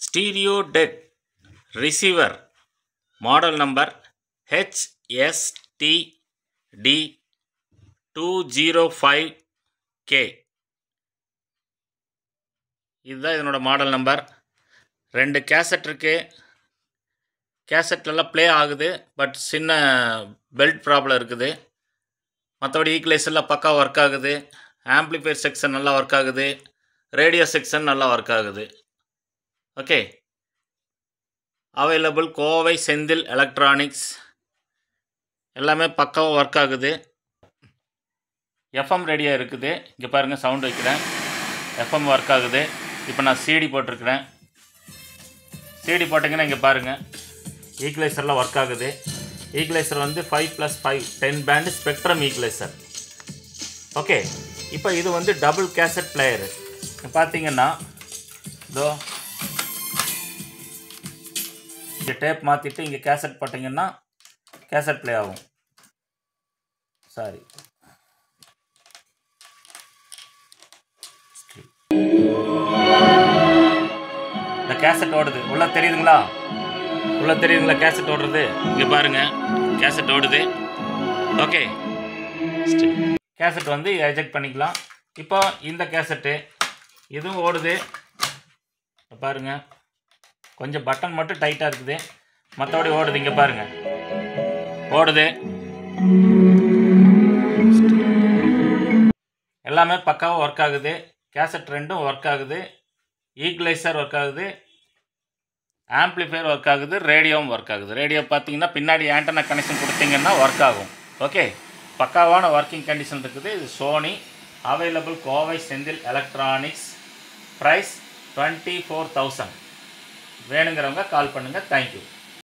stereo deck receiver model number HSTD two zero five K இதுதான் இதனோட model number ரெண்டு cassette இருக்கு கேசட்லலாம் ப்ளே ஆகுது பட் சின்ன பெல்ட் ப்ராப்ளம் இருக்குது மற்றபடி ஈக்குவலைசர்லாம் பக்கா ஒர்க் ஆகுது ஆம்ப்ளிஃபையர் செக்ஷன் நல்லா ஒர்க் ஆகுது ரேடியோ செக்ஷன் நல்லா ஒர்க் ஆகுது okay available Kovai Senthil electronics எல்லாமே பக்காவாக ஒர்க் ஆகுது எஃப்எம் ரேடியோ இருக்குது இங்கே பாருங்கள் சவுண்ட் வைக்கிறேன் எஃப்எம் ஒர்க் ஆகுது இப்போ நான் சிடி போட்டிருக்கிறேன் சிடி போட்டிங்கன்னா இங்கே பாருங்கள் ஈக்குவலைசர்லாம் ஒர்க் ஆகுது ஈக்குவலைசர் வந்து five plus five ten band spectrum equaliser okay இப்போ இது வந்து டபுள் கேசட் பிளேயரு பார்த்தீங்கன்னா இதோ இங்கே டேப் மாற்றிட்டு இங்கே கேசட் போட்டிங்கன்னா கேசட் ப்ளே ஆகும் சாரி இந்த கேசட் ஓடுது உள்ள தெரியுதுங்களா உள்ள தெரியுதுங்களா கேசட் ஓடுறது இங்கே பாருங்க கேசட் ஓடுது ஓகே கேசட் வந்து எஜெக்ட் பண்ணிக்கலாம் இப்போ இந்த கேசட்டு இதுவும் ஓடுது இங்க பாருங்க கொஞ்சம் பட்டன் மட்டும் டைட்டாக இருக்குது மற்றபடி ஓடுது இங்கே பாருங்க ஓடுது எல்லாமே பக்காவாக ஒர்க் ஆகுது கேசட் ரெண்டும் ஒர்க் ஆகுது ஈக்குவலைசர் ஒர்க் ஆகுது ஆம்ப்ளிஃபையர் ஒர்க் ஆகுது ரேடியோவும் ஒர்க் ஆகுது ரேடியோ பார்த்தீங்கன்னா பின்னாடி ஆண்டனா கனெக்ஷன் கொடுத்தீங்கன்னா ஒர்க் ஆகும் ஓகே பக்காவான ஒர்க்கிங் கண்டிஷன் இருக்குது இது Sony available Kovai Senthil electronics price twenty four thousand வேணுங்கிறவங்க கால் பண்ணுங்கள் தேங்க்யூ